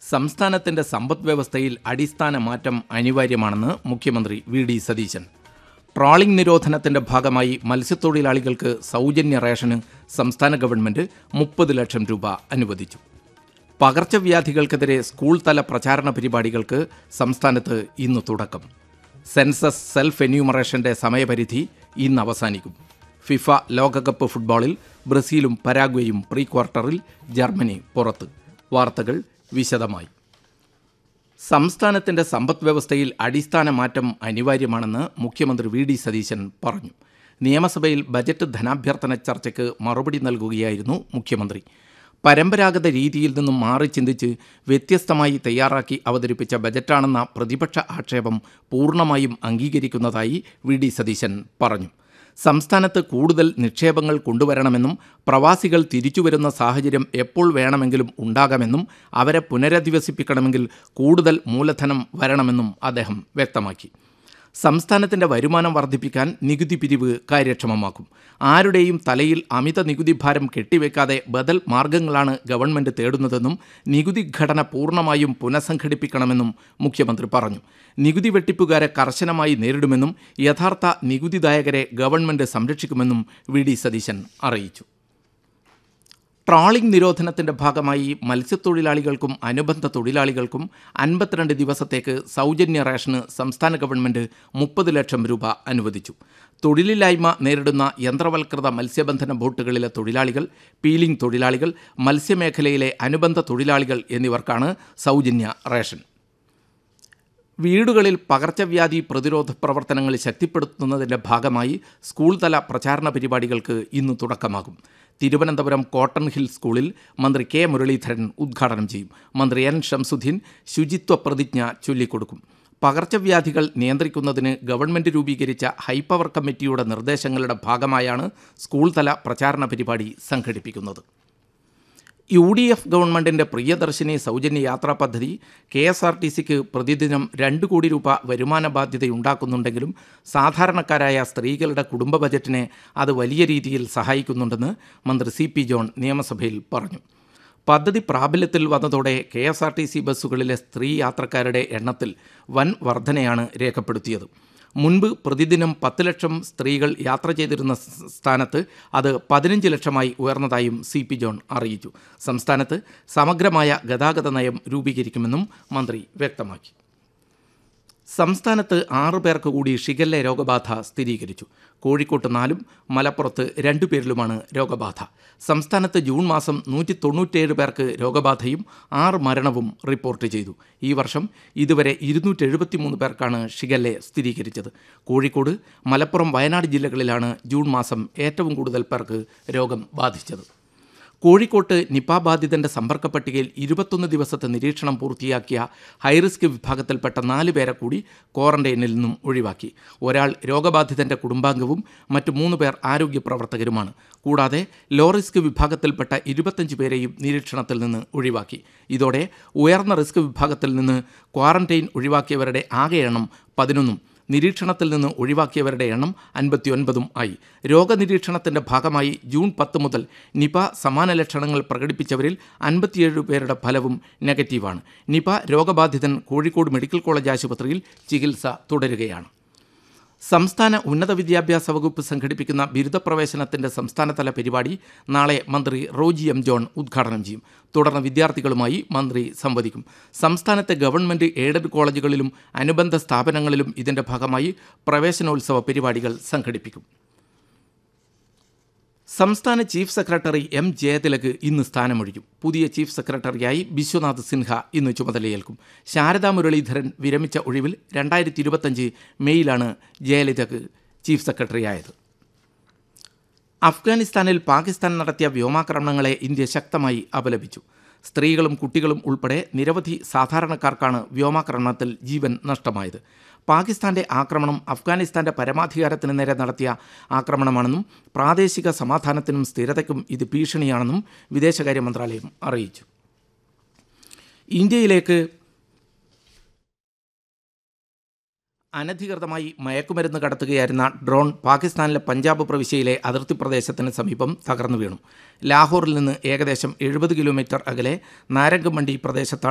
സംസ്ഥാനത്തിന്റെ സമ്പദ് വ്യവസ്ഥയിൽ അടിസ്ഥാന മാറ്റം അനിവാര്യമാണെന്ന് മുഖ്യമന്ത്രി വി ഡി സതീശൻ ട്രോളിംഗ് നിരോധനത്തിന്റെ ഭാഗമായി മത്സ്യത്തൊഴിലാളികൾക്ക് സൗജന്യ റേഷന് സംസ്ഥാന ഗവൺമെന്റ് മുപ്പത് ലക്ഷം രൂപ അനുവദിച്ചു പകർച്ചവ്യാധികൾക്കെതിരെ സ്കൂൾ തല പ്രചാരണ പരിപാടികൾക്ക് സംസ്ഥാനത്ത് ഇന്ന് തുടക്കം സെൻസസ് സെൽഫ് എന്യൂമറേഷന്റെ സമയപരിധി ഇന്ന് അവസാനിക്കും ഫിഫ ലോകകപ്പ് ഫുട്ബോളിൽ ബ്രസീലും പരാഗ്വേയും പ്രീ ക്വാർട്ടറിൽ ജർമ്മനി പുറത്ത് വാർത്തകൾ വിശദമായി സംസ്ഥാനത്തിന്റെ സമ്പദ് വ്യവസ്ഥയിൽ അടിസ്ഥാന മാറ്റം അനിവാര്യമാണെന്ന് മുഖ്യമന്ത്രി വി ഡി സതീശൻ പറഞ്ഞു നിയമസഭയിൽ ബജറ്റ് ധനാഭ്യർത്ഥന ചർച്ചയ്ക്ക് മറുപടി നൽകുകയായിരുന്നു മുഖ്യമന്ത്രി പരമ്പരാഗത രീതിയിൽ നിന്നും മാറി ചിന്തിച്ച് വ്യത്യസ്തമായി തയ്യാറാക്കി അവതരിപ്പിച്ച ബജറ്റാണെന്ന പ്രതിപക്ഷ ആക്ഷേപം പൂർണ്ണമായും അംഗീകരിക്കുന്നതായി വി ഡി സതീശൻ പറഞ്ഞു സംസ്ഥാനത്ത് കൂടുതൽ നിക്ഷേപങ്ങൾ കൊണ്ടുവരണമെന്നും പ്രവാസികൾ തിരിച്ചുവരുന്ന സാഹചര്യം എപ്പോൾ വേണമെങ്കിലും ഉണ്ടാകാമെന്നും അവരെ പുനരധിവസിപ്പിക്കണമെങ്കിൽ കൂടുതൽ മൂലധനം വരണമെന്നും അദ്ദേഹം വ്യക്തമാക്കി സംസ്ഥാനത്തിന്റെ വരുമാനം വർദ്ധിപ്പിക്കാൻ നികുതി പിരിവ് കാര്യക്ഷമമാക്കും ആരുടെയും തലയിൽ അമിത നികുതി ഭാരം കെട്ടിവെക്കാതെ ബദൽ മാർഗങ്ങളാണ് ഗവൺമെന്റ് തേടുന്നതെന്നും നികുതി ഘടന പൂർണ്ണമായും പുനഃസംഘടിപ്പിക്കണമെന്നും മുഖ്യമന്ത്രി പറഞ്ഞു നികുതി വെട്ടിപ്പുകാരെ കർശനമായി നേരിടുമെന്നും യഥാർത്ഥ നികുതിദായകരെ ഗവൺമെന്റ് സംരക്ഷിക്കുമെന്നും വി ഡി സതീശൻ അറിയിച്ചു ട്രോളിംഗ് നിരോധനത്തിന്റെ ഭാഗമായി മത്സ്യത്തൊഴിലാളികൾക്കും അനുബന്ധ തൊഴിലാളികൾക്കും അൻപത്തിരണ്ട് ദിവസത്തേക്ക് സൗജന്യ റേഷന് സംസ്ഥാന ഗവൺമെന്റ് മുപ്പത് ലക്ഷം രൂപ അനുവദിച്ചു തൊഴിലില്ലായ്മ നേരിടുന്ന യന്ത്രവൽകൃത മത്സ്യബന്ധന ബോട്ടുകളിലെ തൊഴിലാളികൾ പീലിംഗ് തൊഴിലാളികൾ മത്സ്യമേഖലയിലെ അനുബന്ധ തൊഴിലാളികൾ എന്നിവർക്കാണ് സൗജന്യ റേഷൻ വീടുകളിൽ പകർച്ചവ്യാധി പ്രതിരോധ പ്രവർത്തനങ്ങൾ ശക്തിപ്പെടുത്തുന്നതിന്റെ ഭാഗമായി സ്കൂൾ തല പ്രചാരണ പരിപാടികൾക്ക് ഇന്ന് തുടക്കമാകും തിരുവനന്തപുരം കോട്ടൺ ഹിൽ സ്കൂളിൽ മന്ത്രി കെ മുരളീധരൻ ഉദ്ഘാടനം ചെയ്യും മന്ത്രി എൻ ഷംസുദ്ദീൻ ശുചിത്വ പ്രതിജ്ഞ ചൊല്ലിക്കൊടുക്കും പകർച്ചവ്യാധികൾ നിയന്ത്രിക്കുന്നതിന് ഗവൺമെന്റ് രൂപീകരിച്ച ഹൈപ്പവർ കമ്മിറ്റിയുടെ നിർദ്ദേശങ്ങളുടെ ഭാഗമായാണ് സ്കൂൾ തല പ്രചാരണ പരിപാടി സംഘടിപ്പിക്കുന്നത് യു ഡി എഫ് ഗവൺമെന്റിന്റെ പ്രിയദർശിനി സൗജന്യ യാത്രാ പദ്ധതി കെ എസ് ആർ ടി സിക്ക് പ്രതിദിനം രണ്ട് കോടി രൂപ വരുമാന ബാധ്യതയുണ്ടാക്കുന്നുണ്ടെങ്കിലും സാധാരണക്കാരായ സ്ത്രീകളുടെ കുടുംബ ബജറ്റിനെ അത് വലിയ രീതിയിൽ സഹായിക്കുന്നുണ്ടെന്ന് മന്ത്രി സി പി ജോൺ നിയമസഭയിൽ പറഞ്ഞു പദ്ധതി പ്രാബല്യത്തിൽ വന്നതോടെ K S R T C ബസ്സുകളിലെ സ്ത്രീ യാത്രക്കാരുടെ എണ്ണത്തിൽ വൻ വർധനയാണ് രേഖപ്പെടുത്തിയത് മുൻപ് പ്രതിദിനം പത്ത് ലക്ഷം സ്ത്രീകൾ യാത്ര ചെയ്തിരുന്ന സ് സ്ഥാനത്ത് അത് പതിനഞ്ച് ലക്ഷമായി ഉയർന്നതായും സി പി ജോൺ അറിയിച്ചു സംസ്ഥാനത്ത് സമഗ്രമായ ഗതാഗത നയം രൂപീകരിക്കുമെന്നും മന്ത്രി വ്യക്തമാക്കി സംസ്ഥാനത്ത് ആറു പേർക്ക് കൂടി ഷിഗല്ല രോഗബാധ സ്ഥിരീകരിച്ചു കോഴിക്കോട്ട് നാലും മലപ്പുറത്ത് രണ്ടു പേരിലുമാണ് രോഗബാധ സംസ്ഥാനത്ത് ജൂൺ മാസം നൂറ്റി തൊണ്ണൂറ്റേഴ് പേർക്ക് രോഗബാധയും ആറ് മരണവും റിപ്പോർട്ട് ചെയ്തു ഈ വർഷം ഇതുവരെ ഇരുന്നൂറ്റി എഴുപത്തിമൂന്ന് പേർക്കാണ് ഷിഗല്ല സ്ഥിരീകരിച്ചത് കോഴിക്കോട് മലപ്പുറം വയനാട് ജില്ലകളിലാണ് ജൂൺ മാസം ഏറ്റവും കൂടുതൽ പേർക്ക് രോഗം ബാധിച്ചത് കോഴിക്കോട്ട് നിപ ബാധിതന്റെ സമ്പർക്ക പട്ടികയിൽ ഇരുപത്തൊന്ന് ദിവസത്തെ നിരീക്ഷണം പൂർത്തിയാക്കിയ ഹൈറിസ്ക് വിഭാഗത്തിൽപ്പെട്ട നാല് പേരെ കൂടി ക്വാറന്റൈനിൽ നിന്നും ഒഴിവാക്കി ഒരാൾ രോഗബാധിതന്റെ കുടുംബാംഗവും മറ്റു മൂന്ന് പേർ ആരോഗ്യ പ്രവർത്തകരുമാണ് കൂടാതെ ലോ റിസ്ക് വിഭാഗത്തിൽപ്പെട്ട ഇരുപത്തഞ്ച് പേരെയും നിരീക്ഷണത്തിൽ നിന്ന് ഒഴിവാക്കി ഇതോടെ ഉയർന്ന റിസ്ക് വിഭാഗത്തിൽ നിന്ന് ക്വാറന്റൈൻ ഒഴിവാക്കിയവരുടെ ആകെ എണ്ണം പതിനൊന്നും നിരീക്ഷണത്തിൽ നിന്ന് ഒഴിവാക്കിയവരുടെ എണ്ണം അൻപത്തിയൊൻപതും ആയി രോഗനിരീക്ഷണത്തിന്റെ ഭാഗമായി ജൂൺ പത്ത് മുതൽ നിപ സമാന ലക്ഷണങ്ങൾ പ്രകടിപ്പിച്ചവരിൽ അൻപത്തിയേഴ് പേരുടെ ഫലവും നെഗറ്റീവാണ് നിപ രോഗബാധിതൻ കോഴിക്കോട് മെഡിക്കൽ കോളേജ് ആശുപത്രിയിൽ ചികിത്സ തുടരുകയാണ് സംസ്ഥാന ഉന്നത വിദ്യാഭ്യാസ വകുപ്പ് സംഘടിപ്പിക്കുന്ന ബിരുദ പ്രവേശനത്തിന്റെ സംസ്ഥാനതല പരിപാടി നാളെ മന്ത്രി റോജി എം ജോൺ ഉദ്ഘാടനം ചെയ്യും തുടർന്ന് വിദ്യാർത്ഥികളുമായി മന്ത്രി സംവദിക്കും സംസ്ഥാനത്തെ ഗവൺമെന്റ് എയ്ഡഡ് കോളേജുകളിലും അനുബന്ധ സ്ഥാപനങ്ങളിലും ഇതിന്റെ ഭാഗമായി പ്രവേശനോത്സവ പരിപാടികൾ സംഘടിപ്പിക്കും സംസ്ഥാന ചീഫ് സെക്രട്ടറി എം ജയതിലക് ഇന്ന് സ്ഥാനമൊഴിക്കും പുതിയ ചീഫ് സെക്രട്ടറിയായി ബിശ്വനാഥ് സിൻഹ ഇന്ന് ചുമതലയേൽക്കും ശാരദാ മുരളീധരൻ വിരമിച്ച ഒഴിവിൽ രണ്ടായിരത്തി ഇരുപത്തഞ്ച് മെയ്യിലാണ് ജയലളിതക്ക് ചീഫ് സെക്രട്ടറിയായത് അഫ്ഗാനിസ്ഥാനിൽ പാകിസ്ഥാൻ നടത്തിയ വ്യോമാക്രമണങ്ങളെ ഇന്ത്യ ശക്തമായി അപലപിച്ചു സ്ത്രീകളും കുട്ടികളും ഉൾപ്പെടെ നിരവധി സാധാരണക്കാർക്കാണ് വ്യോമാക്രമണത്തിൽ ജീവൻ നഷ്ടമായത് പാകിസ്ഥാന്റെ ആക്രമണം അഫ്ഗാനിസ്ഥാന്റെ പരമാധികാരത്തിന് നേരെ നടത്തിയ ആക്രമണമാണെന്നും പ്രാദേശിക സമാധാനത്തിനും സ്ഥിരതയ്ക്കും ഇത് ഭീഷണിയാണെന്നും വിദേശകാര്യ മന്ത്രാലയം അറിയിച്ചു ഇന്ത്യയിലേക്ക് അനധികൃതമായി മയക്കുമരുന്ന് കടത്തുകയായിരുന്ന ഡ്രോൺ പാകിസ്ഥാനിലെ പഞ്ചാബ് പ്രവിശ്യയിലെ അതിർത്തി പ്രദേശത്തിന് സമീപം തകർന്നു വീണു ലാഹോറിൽ നിന്ന് ഏകദേശം എഴുപത് കിലോമീറ്റർ അകലെ നാരംഗമണ്ഡി പ്രദേശത്താണ്